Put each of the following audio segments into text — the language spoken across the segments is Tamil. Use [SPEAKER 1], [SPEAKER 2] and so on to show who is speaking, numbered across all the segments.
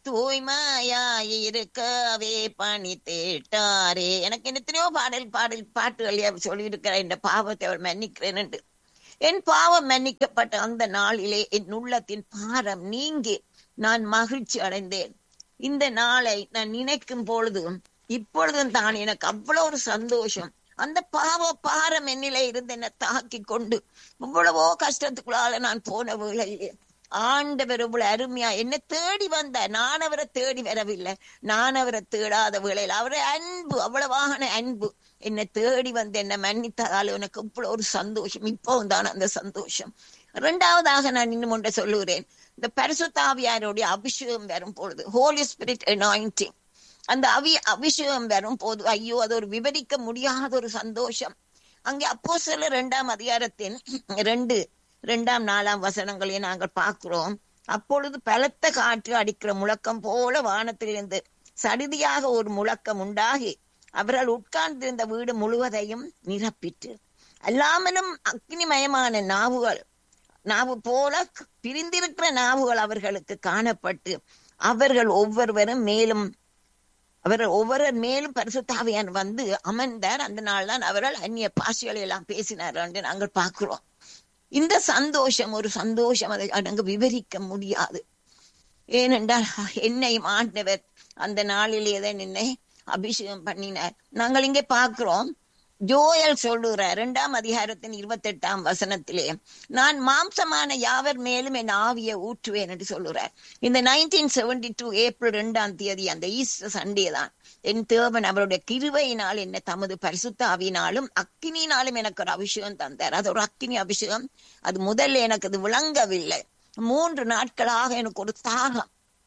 [SPEAKER 1] தூய்மையாயிருக்கவே பணி தேட்டாரே எனக்கு என்ன எத்தனையோ பாடல் பாடல் பாட்டுகள் சொல்லியிருக்கிற இந்த பாவத்தை அவர் மன்னிக்கிறேன் என்று என் பாவம் மன்னிக்கப்பட்ட அந்த நாளிலே என் உள்ளத்தின் பாரம் நீங்கி நான் மகிழ்ச்சி அடைந்தேன் இந்த நாளை நான் நினைக்கும் பொழுதும் இப்பொழுதும் தான் எனக்கு அவ்வளவு ஒரு சந்தோஷம் அந்த பாவ பாரம் என்னிலே இருந்து என்னை தாக்கி கொண்டு இவ்வளவோ கஷ்டத்துக்குள்ளால நான் போன வேளையிலே ஆண்டவர் இவ்வளவு அருமையா என்னை தேடி வந்த நான் அவரை தேடி வரவில்லை நான் அவரை தேடாத வேளையில் அவரை அன்பு அவ்வளவான அன்பு என்னை தேடி வந்து என்னை மன்னித்ததால் எனக்கு இவ்வளவு ஒரு சந்தோஷம் இப்பவும் தான் அந்த சந்தோஷம் இரண்டாவதாக நான் இன்னும் ஒன்றை சொல்லுகிறேன் இந்த பரிசுத்தாவியாருடைய அபிஷேகம் வரும் பொழுது ஹோலி ஸ்பிரிட் அனாயிண்டிங் அந்த அவி அபிஷேகம் வரும் போது ஐயோ அது ஒரு விவரிக்க முடியாத ஒரு சந்தோஷம் அங்கே அப்போ சில இரண்டாம் அதிகாரத்தின் ரெண்டு இரண்டாம் நாலாம் வசனங்களை நாங்கள் பார்க்கிறோம் அப்பொழுது பலத்த காற்று அடிக்கிற முழக்கம் போல வானத்திலிருந்து சடிதியாக ஒரு முழக்கம் உண்டாகி அவர்கள் உட்கார்ந்திருந்த வீடு முழுவதையும் நிரப்பிட்டு அல்லாமலும் அக்னிமயமான நாவுகள் நாவு போல பிரிந்திருக்கிற நாவுகள் அவர்களுக்கு காணப்பட்டு அவர்கள் ஒவ்வொருவரும் மேலும் அவர்கள் ஒவ்வொரு மேலும் பரிசுத்தாவியான் வந்து அமர்ந்தார் அந்த நாள் தான் அவர்கள் அந்நிய பாஷைகளை எல்லாம் பேசினார் என்று நாங்கள் பார்க்கிறோம் இந்த சந்தோஷம் ஒரு சந்தோஷம் அதை அங்கு விவரிக்க முடியாது ஏனென்றால் என்னையும் ஆண்டவர் அந்த நாளிலே தான் என்னை அபிஷேகம் பண்ணினார் நாங்கள் இங்கே பார்க்கிறோம் ஜோயல் சொல்லுகிறார் இரண்டாம் அதிகாரத்தின் இருபத்தி எட்டாம் வசனத்திலே நான் மாம்சமான யாவர் மேலும் என் ஆவியை ஊற்றுவேன் என்று சொல்லுறார் இந்த நைன்டீன் செவன்டி டூ ஏப்ரல் இரண்டாம் தேதி அந்த ஈஸ்டர் சண்டே தான் என் தேவன் அவருடைய கிருவையினால் என்ன தமது பரிசுத்த ஆவியினாலும் அக்கினினாலும் எனக்கு ஒரு அபிஷேகம் தந்தார் அது ஒரு அக்கினி அபிஷேகம் அது முதல்ல எனக்கு அது விளங்கவில்லை மூன்று நாட்களாக எனக்கு ஒரு தாகம்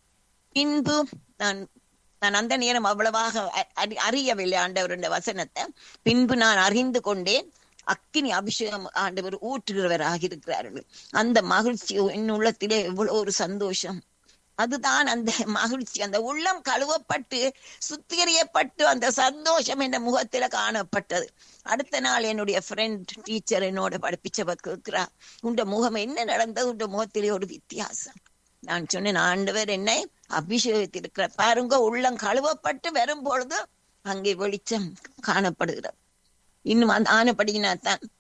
[SPEAKER 1] பின்பு நான் நான் அந்த நேரம் அவ்வளவாக அறியவில்லை ஆண்டவருடைய வசனத்தை பின்பு நான் அறிந்து கொண்டேன் அக்கினி அபிஷேகம் ஆண்டவர் ஊற்றுகிறவராக இருக்கிறார்கள் அந்த மகிழ்ச்சி என் உள்ளத்திலே எவ்வளவு ஒரு சந்தோஷம் அதுதான் அந்த மகிழ்ச்சி அந்த உள்ளம் கழுவப்பட்டு சுத்திகரியப்பட்டு அந்த சந்தோஷம் என் முகத்தில காணப்பட்டது அடுத்த நாள் என்னுடைய ஃப்ரெண்ட் டீச்சர் என்னோட படிப்பிச்சவ கேட்கிறா உண்ட முகம் என்ன நடந்தது உண்ட முகத்திலே ஒரு வித்தியாசம் நான் சொன்னேன் ஆண்டவர் என்னை அபிஷேகத்திருக்கிற பாருங்க உள்ளம் கழுவப்பட்டு வரும் பொழுது அங்கே வெளிச்சம் காணப்படுகிறது இன்னும் அந்த ஆனப்படினா தான்